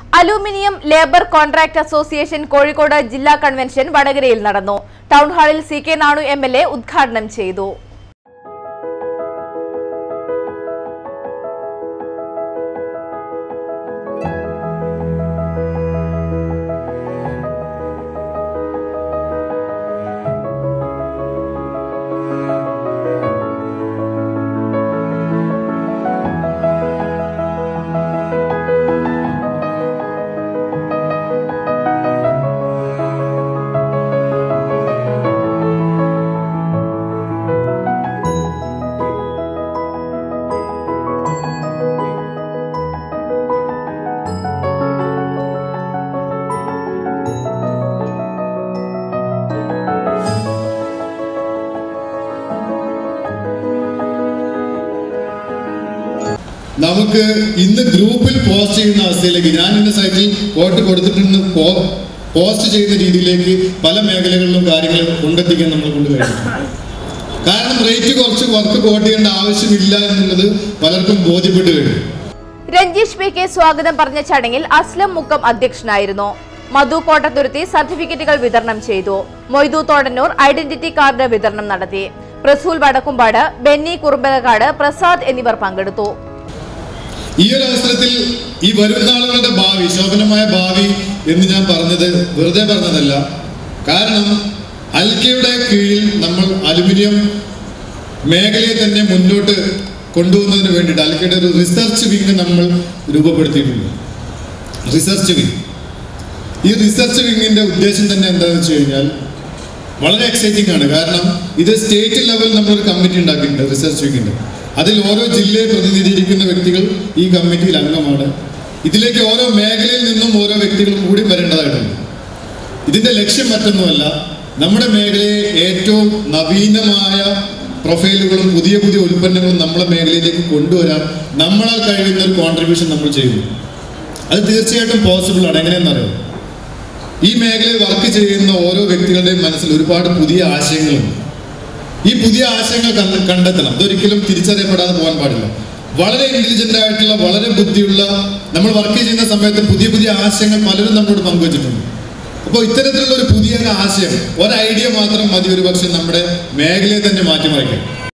aluminium labour contract association Kozhikode ജില്ലാ convention വടകരയിൽ നടന്നു ടൗൺ ഹാളിൽ C K Nanu M L A ഉദ്ഘാടനം ചെയ്തു നമുക്ക് ഇന്ന് ഗ്രൂപ്പിൽ പോസ്റ്റ് ചെയ്യുന്ന അവസ്ഥയിലേക്ക് ഞാൻ എന്റെ സൈറ്റിൽ വോട്ട് കൊടുത്തിട്ടുണ്ട് പോ- പോസ്റ്റ് ചെയ്യുന്ന രീതിയിലേക്ക് പല മേഖലകളിലും കാര്യങ്ങൾ കൊണ്ടെത്തിക്കാൻ നമ്മൾ കൊണ്ടുവരുന്നു കാരണം റേറ്റ് കുറച്ച് വർക്ക് കോട്ട് ചെയ്യേണ്ട ആവശ്യമില്ല എന്നുള്ളത് പലർക്കും ബോധ്യപ്പെട്ടു കഴിഞ്ഞു രഞ്ജീഷ് പി കെ സ്വാഗതം പറഞ്ഞ ചടങ്ങിൽ അസ്ലം മുക്കം അധ്യക്ഷനായിരുന്നു മധു കോട്ടത്തുരുത്തി സർട്ടിഫിക്കറ്റുകൾ വിതരണം ചെയ്തു മൊയ്തു തോടന്നൂർ ഐഡന്റിറ്റി കാർഡ് വിതരണം നടത്തി പ്രസൂൽ വടക്കുംപാട് ബെന്നി കുറുമ്പലക്കാട് പ്രസാദ് എന്നിവർ പങ്കെടുത്തു ഈ ഒരു അവസരത്തിൽ ഈ വരുന്ന ആളുകളുടെ ഭാവി ശോഭനമായ ഭാവി എന്ന് ഞാൻ പറഞ്ഞത് വെറുതെ പറഞ്ഞതല്ല കാരണം അൽക്കയുടെ കീഴിൽ നമ്മൾ അലുമിനിയം മേഖലയെ തന്നെ മുന്നോട്ട് കൊണ്ടുപോകുന്നതിന് വേണ്ടിയിട്ട് അൽക്കയുടെ ഒരു റിസർച്ച് വിങ് നമ്മൾ രൂപപ്പെടുത്തിയിട്ടുണ്ട് റിസർച്ച് വിങ് ഈ റിസർച്ച് വിങ്ങിന്റെ ഉദ്ദേശം തന്നെ എന്താണെന്ന് വെച്ച് കഴിഞ്ഞാൽ വളരെ എക്സൈറ്റിംഗ് ആണ് കാരണം ഇത് സ്റ്റേറ്റ് ലെവലിൽ നമ്മളൊരു കമ്മിറ്റി ഉണ്ടാക്കിയിട്ടുണ്ട് റിസർച്ച് വിങ്ങിന്റെ അതിൽ ഓരോ ജില്ലയെ പ്രതിനിധീകരിക്കുന്ന വ്യക്തികൾ ഈ കമ്മിറ്റിയിൽ അംഗമാണ് ഇതിലേക്ക് ഓരോ മേഖലയിൽ നിന്നും ഓരോ വ്യക്തികളും കൂടി വരേണ്ടതായിട്ടുണ്ട് ഇതിന്റെ ലക്ഷ്യം മറ്റൊന്നുമല്ല നമ്മുടെ മേഖലയെ ഏറ്റവും നവീനമായ പ്രൊഫൈലുകളും പുതിയ പുതിയ ഉൽപ്പന്നങ്ങളും നമ്മളെ മേഖലയിലേക്ക് കൊണ്ടുവരാൻ നമ്മളാൽ കഴിയുന്ന ഒരു കോൺട്രിബ്യൂഷൻ നമ്മൾ ചെയ്യുന്നു അത് തീർച്ചയായിട്ടും പോസിബിൾ ആണ് എങ്ങനെയെന്നറിയാം ഈ മേഖലയിൽ വർക്ക് ചെയ്യുന്ന ഓരോ വ്യക്തികളുടെയും മനസ്സിൽ ഒരുപാട് പുതിയ ആശയങ്ങളുണ്ട് ഈ പുതിയ ആശയങ്ങൾ കണ്ട- കണ്ടെത്തണം അതൊരിക്കലും തിരിച്ചറിയപ്പെടാതെ പോകാൻ പാടില്ല വളരെ ഇന്റലിജന്റ് ആയിട്ടുള്ള വളരെ ബുദ്ധിയുള്ള നമ്മൾ വർക്ക് ചെയ്യുന്ന സമയത്ത് പുതിയ പുതിയ ആശയങ്ങൾ പലരും നമ്മളോട് പങ്കുവച്ചിട്ടുണ്ട് അപ്പോൾ ഇത്തരത്തിലുള്ള ഒരു പുതിയ ഒരു ആശയം ഒരു ഐഡിയ മാത്രം മതി ഒരു പക്ഷെ നമ്മുടെ മേഖലയെ തന്നെ മാറ്റിമറിക്കാൻ